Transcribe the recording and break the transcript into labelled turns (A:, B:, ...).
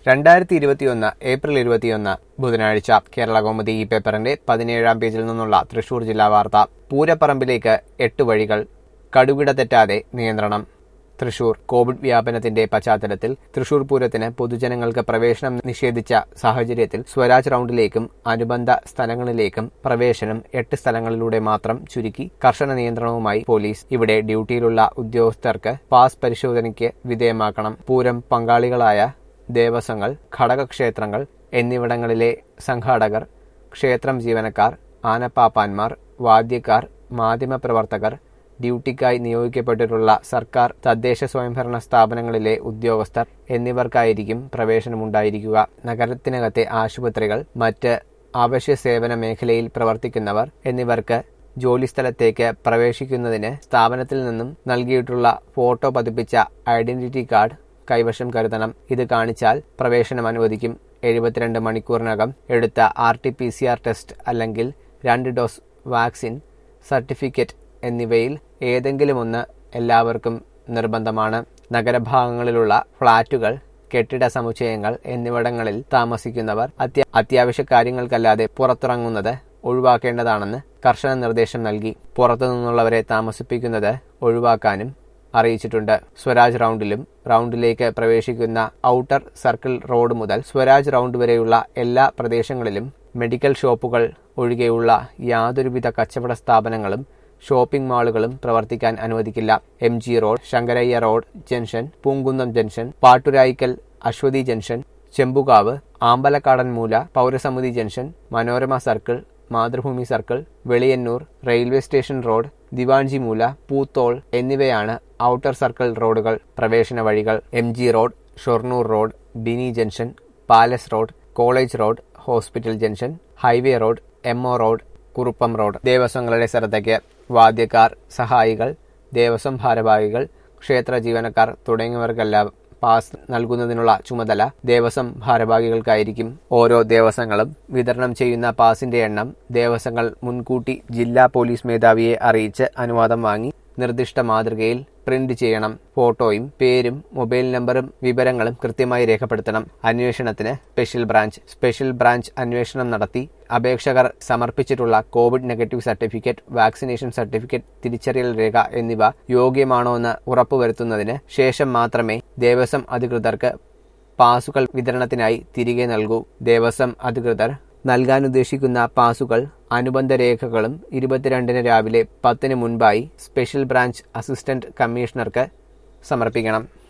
A: രണ്ടായിരത്തി ഇരുപത്തിയൊന്ന് ഏപ്രിൽ ഇരുപത്തിയൊന്ന് ബുധനാഴ്ച കേരള കൗമുദി ഈ പേപ്പറിന്റെ പതിനേഴാം പേജിൽ നിന്നുള്ള തൃശൂർ ജില്ലാ വാർത്ത പൂരപ്പറമ്പിലേക്ക് എട്ട് വഴികൾ കടുകിട തെറ്റാതെ നിയന്ത്രണം തൃശൂർ കോവിഡ് വ്യാപനത്തിന്റെ പശ്ചാത്തലത്തിൽ തൃശൂർ പൂരത്തിന് പൊതുജനങ്ങൾക്ക് പ്രവേശനം നിഷേധിച്ച സാഹചര്യത്തിൽ സ്വരാജ് റൌണ്ടിലേക്കും അനുബന്ധ സ്ഥലങ്ങളിലേക്കും പ്രവേശനം എട്ട് സ്ഥലങ്ങളിലൂടെ മാത്രം ചുരുക്കി കർശന നിയന്ത്രണവുമായി പോലീസ് ഇവിടെ ഡ്യൂട്ടിയിലുള്ള ഉദ്യോഗസ്ഥർക്ക് പാസ് പരിശോധനയ്ക്ക് വിധേയമാക്കണം പൂരം പങ്കാളികളായ ദേവസ്വങ്ങൾ ഘടകക്ഷേത്രങ്ങൾ എന്നിവിടങ്ങളിലെ സംഘാടകർ ക്ഷേത്രം ജീവനക്കാർ ആനപ്പാപ്പാന്മാർ വാദ്യക്കാർ മാധ്യമപ്രവർത്തകർ ഡ്യൂട്ടിക്കായി നിയോഗിക്കപ്പെട്ടിട്ടുള്ള സർക്കാർ തദ്ദേശ സ്വയംഭരണ സ്ഥാപനങ്ങളിലെ ഉദ്യോഗസ്ഥർ എന്നിവർക്കായിരിക്കും പ്രവേശനമുണ്ടായിരിക്കുക നഗരത്തിനകത്തെ ആശുപത്രികൾ മറ്റ് അവശ്യ സേവന മേഖലയിൽ പ്രവർത്തിക്കുന്നവർ എന്നിവർക്ക് ജോലിസ്ഥലത്തേക്ക് പ്രവേശിക്കുന്നതിന് സ്ഥാപനത്തിൽ നിന്നും നൽകിയിട്ടുള്ള ഫോട്ടോ പതിപ്പിച്ച ഐഡന്റിറ്റി കാർഡ് കൈവശം കരുതണം ഇത് കാണിച്ചാൽ പ്രവേശനം അനുവദിക്കും എഴുപത്തിരണ്ട് മണിക്കൂറിനകം എടുത്ത R T P C R test അല്ലെങ്കിൽ രണ്ട് ഡോസ് വാക്സിൻ സർട്ടിഫിക്കറ്റ് എന്നിവയിൽ ഏതെങ്കിലും ഒന്ന് എല്ലാവർക്കും നിർബന്ധമാണ് നഗരഭാഗങ്ങളിലുള്ള ഫ്ളാറ്റുകൾ കെട്ടിട സമുച്ചയങ്ങൾ എന്നിവിടങ്ങളിൽ താമസിക്കുന്നവർ അത്യ അത്യാവശ്യ കാര്യങ്ങൾക്കല്ലാതെ പുറത്തിറങ്ങുന്നത് ഒഴിവാക്കേണ്ടതാണെന്ന് കർശന നിർദ്ദേശം നൽകി പുറത്തുനിന്നുള്ളവരെ താമസിപ്പിക്കുന്നത് ഒഴിവാക്കാനും അറിയിച്ചിട്ടുണ്ട് സ്വരാജ് റൌണ്ടിലും റൌണ്ടിലേക്ക് പ്രവേശിക്കുന്ന ഔട്ടർ സർക്കിൾ റോഡ് മുതൽ സ്വരാജ് റൌണ്ട് വരെയുള്ള എല്ലാ പ്രദേശങ്ങളിലും മെഡിക്കൽ ഷോപ്പുകൾ ഒഴികെയുള്ള യാതൊരുവിധ കച്ചവട സ്ഥാപനങ്ങളും ഷോപ്പിംഗ് മാളുകളും പ്രവർത്തിക്കാൻ അനുവദിക്കില്ല M G road Sankarayya road junction Poonkunnam junction Patturaikkal Aswathi junction Chembukavu Ambalakkadan മൂല പൗരസമിതി junction Manorama circle Mathrubhumi circle Veliyannur railway station road Diwanji മൂല പൂത്തോൾ എന്നിവയാണ് ഔട്ടർ സർക്കിൾ റോഡുകൾ പ്രവേശന വഴികൾ M G road Shoranur road Bini junction palace road college road hospital junction highway road M O road Kuruppam road ദേവസ്വങ്ങളുടെ ശ്രദ്ധയ്ക്ക് വാദ്യക്കാർ സഹായികൾ ദേവസ്വം ഭാരവാഹികൾ ക്ഷേത്ര ജീവനക്കാർ തുടങ്ങിയവർക്കെല്ലാം പാസ് നൽകുന്നതിനുള്ള ചുമതല ദേവസ്വം ഭാരവാഹികൾക്കായിരിക്കും ഓരോ ദേവസ്വങ്ങളും വിതരണം ചെയ്യുന്ന പാസിന്റെ എണ്ണം ദേവസ്വങ്ങൾ മുൻകൂട്ടി ജില്ലാ പോലീസ് മേധാവിയെ അറിയിച്ച് അനുവാദം വാങ്ങി നിർദ്ദിഷ്ട മാതൃകയിൽ പ്രിന്റ് ചെയ്യണം ഫോട്ടോയും പേരും മൊബൈൽ നമ്പറും വിവരങ്ങളും കൃത്യമായി രേഖപ്പെടുത്തണം അന്വേഷണത്തിന് സ്പെഷ്യൽ ബ്രാഞ്ച് സ്പെഷ്യൽ ബ്രാഞ്ച് അന്വേഷണം നടത്തി അപേക്ഷകർ സമർപ്പിച്ചിട്ടുള്ള covid negative certificate vaccination certificate തിരിച്ചറിയൽ രേഖ എന്നിവ യോഗ്യമാണോ എന്ന് ഉറപ്പുവരുത്തുന്നതിന് ശേഷം മാത്രമേ ദേവസ്വം അധികൃതർക്ക് പാസുകൾ വിതരണത്തിനായി തിരികെ നൽകൂ ദേവസ്വം അധികൃതർ നൽകാനുദ്ദേശിക്കുന്ന പാസുകൾ അനുബന്ധ രേഖകളും ഇരുപത്തിരണ്ടിന് രാവിലെ പത്തിന് മുൻപായി സ്പെഷ്യൽ ബ്രാഞ്ച് അസിസ്റ്റന്റ് കമ്മീഷണർക്ക് സമർപ്പിക്കണം